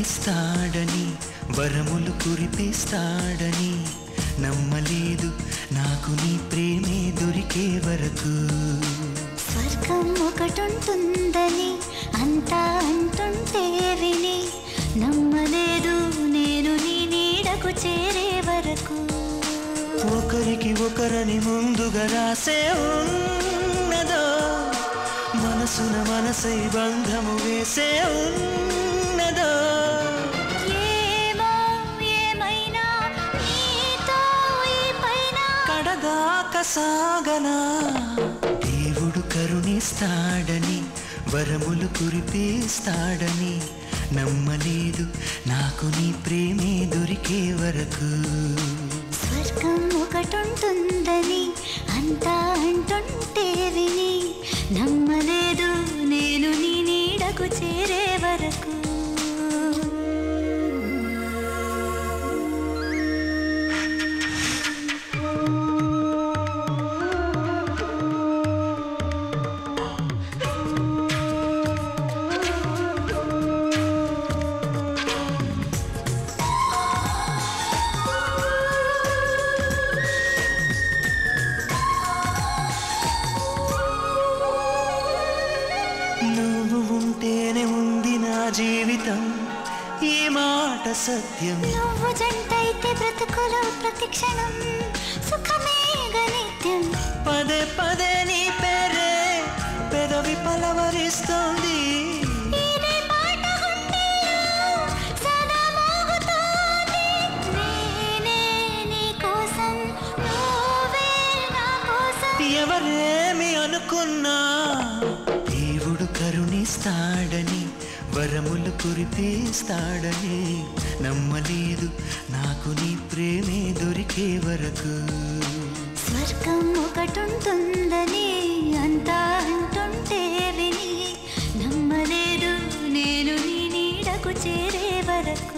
కరుణిస్తాడని వరములు కురిపిస్తాడని నమ్మలేదు నాకు నీ ప్రేమే దొరికే వరకు స్వర్గం ఒకటుంటుందని అంతా అంటుంటే విని నమ్మలేదు నేను నీ నీడకు చేరే వరకు ఒకరికి ఒకరని ముందుగా రాసే ఉన్నదో మనసున మనసై బంధము వేసే ఉన్నదో ఏమో ఏమైనా నీతో ఈ పైన కడదాక సాగనా దేవుడు కరుణిస్తాడని వరములు కురిపిస్తాడని నమ్మలేదు నాకు నీ ప్రేమే దొరికే వరకు స్వర్గం ఒకటుంటుందని అంతా అంటుంటే విని నమ్మలేదు నేను నీ నీడకు చేరే వరకు నువ్వు ఉంటేనే ఉంది నా జీవితం ఈ మాట సత్యం నువ్వు జంటైతే బ్రతుకులో ప్రతి క్షణం సుఖమేగ నిత్యం పదే పదే నీ పేరే పెదవి పలవరిస్తోంది ఇదే పాట గుండెలో సదా మోగుతోంది. నేనే నీ కోసం, నువ్వే నా కోసం. ఎవరేమి అనుకున్నా దేవుడు కరుణిస్తాడని వరములు కురిపిస్తాడని నమ్మలేదు నాకు నీ ప్రేమే దొరికే వరకు స్వర్గం ఒకటుంటుందని అంతా అంటుంటే విని నమ్మలేదు నేను నీ నీడకు చేరే వరకు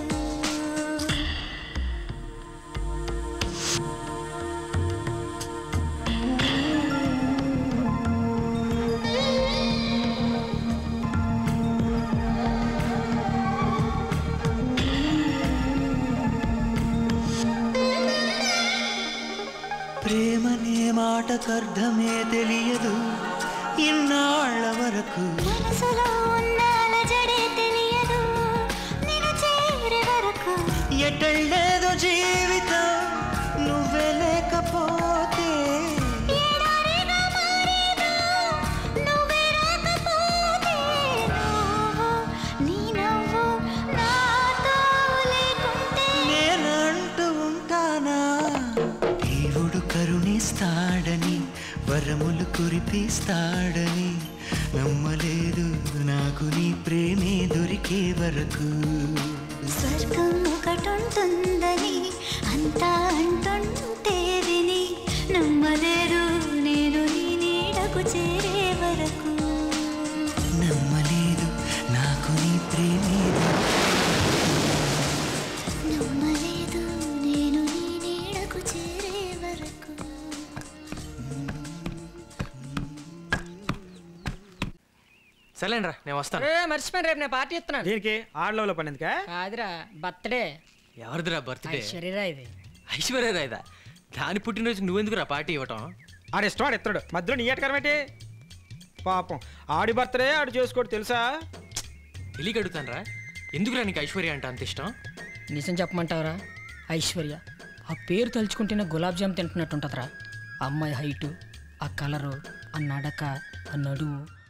ప్రేమనే మాటకర్థమే తెలియదు ఇన్నాళ్ళ వరకు మనసులో ఉన్న అలజడే తెలియదు నేను చేరే వరకు ఎటళ్ళేదో జీవితం నువ్వే లేకపోతే ఎడారిగా మారేను నువ్వే రాకపోతే నువ్వు నీ నవ్వు నాతో లేకుంటే నేనంటూ ఉంటానా దేవుడు కరుణిస్తాడని వరములు కురిపిస్తాడని నమ్మలేదు నాకు నీ ప్రేమే దొరికే వరకు స్వర్గం ఒకటుంటుందని అంతా అంటుంటే విని నమ్మలేదు నేను నీ నీడకు చేరే వరకు నమ్మలేదు నాకు నీ ప్రేమే నమ్మలేదు నేను నీ నీడకు చేరే వరకు సరేలేండ్రా నేను వస్తాను ఏ మర్చిపోయాను రేపు నేను పార్టీ ఇస్తున్నాను దీనికి ఆడలో పని ఎందుకా కాదురా బర్త్డే ఎవరిదిరా బర్త్డే ఐశ్వర్యరా ఇది ఐశ్వర్య రాయదా దాని పుట్టినరోజు నువ్వెందుకు రా పార్టీ ఇవ్వటం ఆడు ఇష్టం ఆడు ఇస్తాడు మధ్యలో నీ ఎటకరం ఏంటి పాపం ఆడి బర్త్డే ఆడు చేసుకోడు తెలుసా తెలియక అడుగుతానరా ఎందుకురా నీకు ఐశ్వర్య అంటే అంత ఇష్టం నిజం చెప్పమంటావరా ఐశ్వర్య ఆ పేరు తలుచుకుంటేనే గులాబ్ జామ్ తింటున్నట్టు ఉంటుందిరా ఆ అమ్మాయి హైటు ఆ కలరు ఆ నడక ఆ నడుము